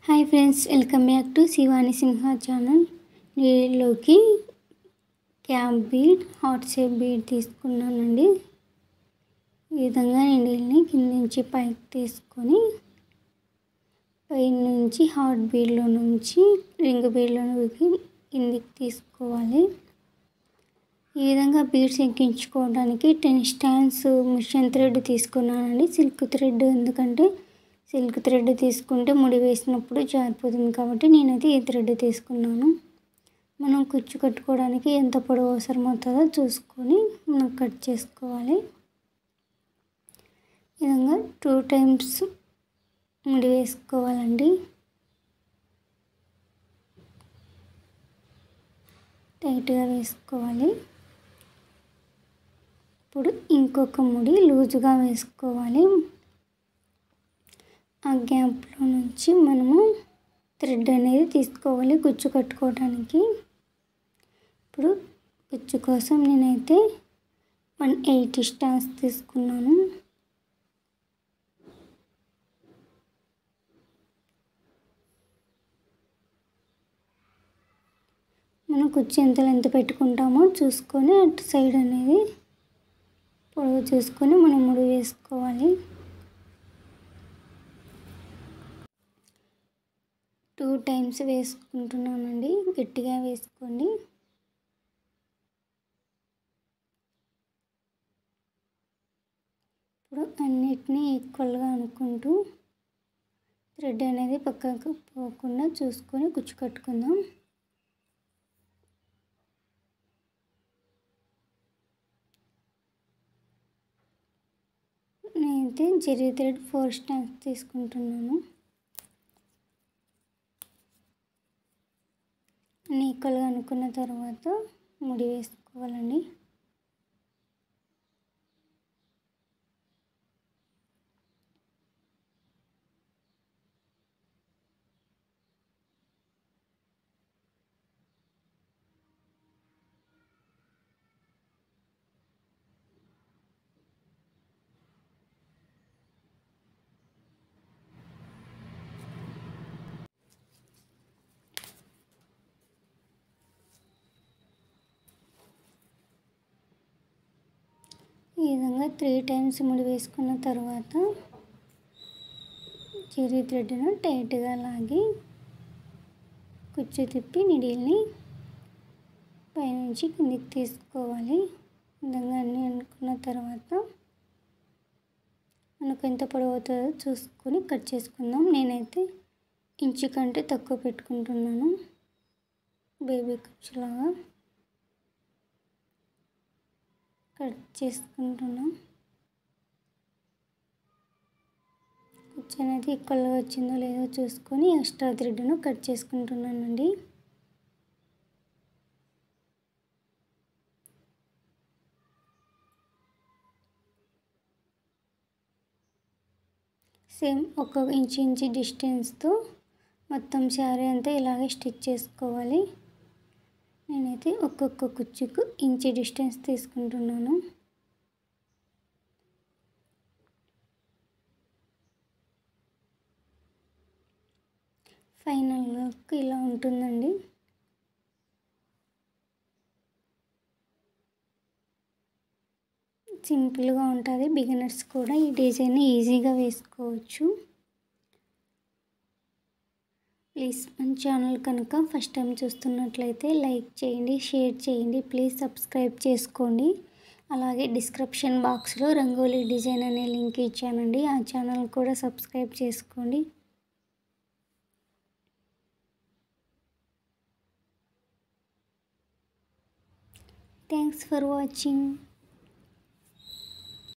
hi friends welcome back to Shivani Simha channel నీళ్ళలోకి cap bead heart shape bead తీసుకున్నానండి ఈ విధంగా నేను నీళ్ళని కింద నుంచి పైకి తీసుకొని పై నుంచి హాట్ బీడ్లో నుంచి రింగ్ బీడ్లోకి కిందికి తీసుకోవాలి ఈ విధంగా బీడ్స్ ఎక్కించుకోవడానికి టెన్ స్టాండ్స్ మిషన్ థ్రెడ్ తీసుకున్నానండి సిల్క్ థ్రెడ్ ఎందుకంటే సిల్క్ థ్రెడ్ తీసుకుంటే ముడి వేసినప్పుడు జారిపోతుంది కాబట్టి నేనైతే ఈ థ్రెడ్ తీసుకున్నాను మనం కుచ్చు కట్టుకోవడానికి ఎంత పొడవు అవసరం అవుతుందో చూసుకొని మనం కట్ చేసుకోవాలి ఈ విధంగా టూ టైమ్స్ ముడి వేసుకోవాలండి టైట్గా వేసుకోవాలి ఇప్పుడు ఇంకొక ముడి లూజుగా వేసుకోవాలి ఆ గ్యాప్లో నుంచి మనము థ్రెడ్ అనేది తీసుకోవాలి కుచ్చు కట్టుకోవడానికి ఇప్పుడు కుచ్చు కోసం నేనైతే వన్ ఎయిటీ స్టార్స్ తీసుకున్నాను మనం కుర్చీ ఎంత లెంత్ పెట్టుకుంటామో చూసుకొని అటు సైడ్ అనేది పొడవు చూసుకొని మనం ముడి వేసుకోవాలి టూ టైమ్స్ వేసుకుంటున్నానండి గట్టిగా వేసుకోండి ఇప్పుడు అన్నిటినీ ఈక్వల్గా అనుకుంటూ థ్రెడ్ అనేది పక్కకు పోకుండా చూసుకొని కుచ్చు కట్టుకుందాం నేనైతే జెరీ థ్రెడ్ ఫోర్ స్టాండ్స్ తీసుకుంటున్నాను అన్నీ ఈక్వల్గా అనుకున్న తర్వాత ముడి వేసుకోవాలండి ఈ విధంగా త్రీ టైమ్స్ ముడి వేసుకున్న తర్వాత చెరీ థ్రెడ్ను టైట్గా లాగి కుచ్చు తిప్పి నిడిల్ని పైనుంచి కిందికి తీసుకోవాలి ఈ విధంగా అన్నీ అనుకున్న తర్వాత మనకు ఎంత పొడవు అవుతుందో చూసుకొని కట్ చేసుకుందాం నేనైతే ఇంచు కంటే తక్కువ పెట్టుకుంటున్నాను బేబీ కుచ్చులాగా కట్ చేసుకుంటున్నాం కుచ్చు అనేది ఈక్వల్గా వచ్చిందో లేదో చూసుకొని ఎక్స్ట్రా థ్రెడ్ను కట్ చేసుకుంటున్నానండి సేమ్ ఒక ఇంచు ఇంచు డిస్టెన్స్తో మొత్తం శారీ అంతా ఇలాగే స్టిచ్ చేసుకోవాలి నేనైతే ఒక్కొక్క కుచ్చుకు ఇంచు డిస్టెన్స్ తీసుకుంటున్నాను ఫైనల్ లుక్ ఇలా ఉంటుందండి సింపుల్గా ఉంటుంది బిగినర్స్ కూడా ఈ డిజైన్ ఈజీగా వేసుకోవచ్చు ప్లీజ్ మన ఛానల్ కనుక ఫస్ట్ టైం చూస్తున్నట్లయితే లైక్ చేయండి షేర్ చేయండి ప్లీజ్ సబ్స్క్రైబ్ చేసుకోండి అలాగే డిస్క్రిప్షన్ బాక్స్లో రంగోలీ డిజైన్ అనే లింక్ ఇచ్చానండి ఆ ఛానల్ కూడా సబ్స్క్రైబ్ చేసుకోండి థ్యాంక్స్ ఫర్ వాచింగ్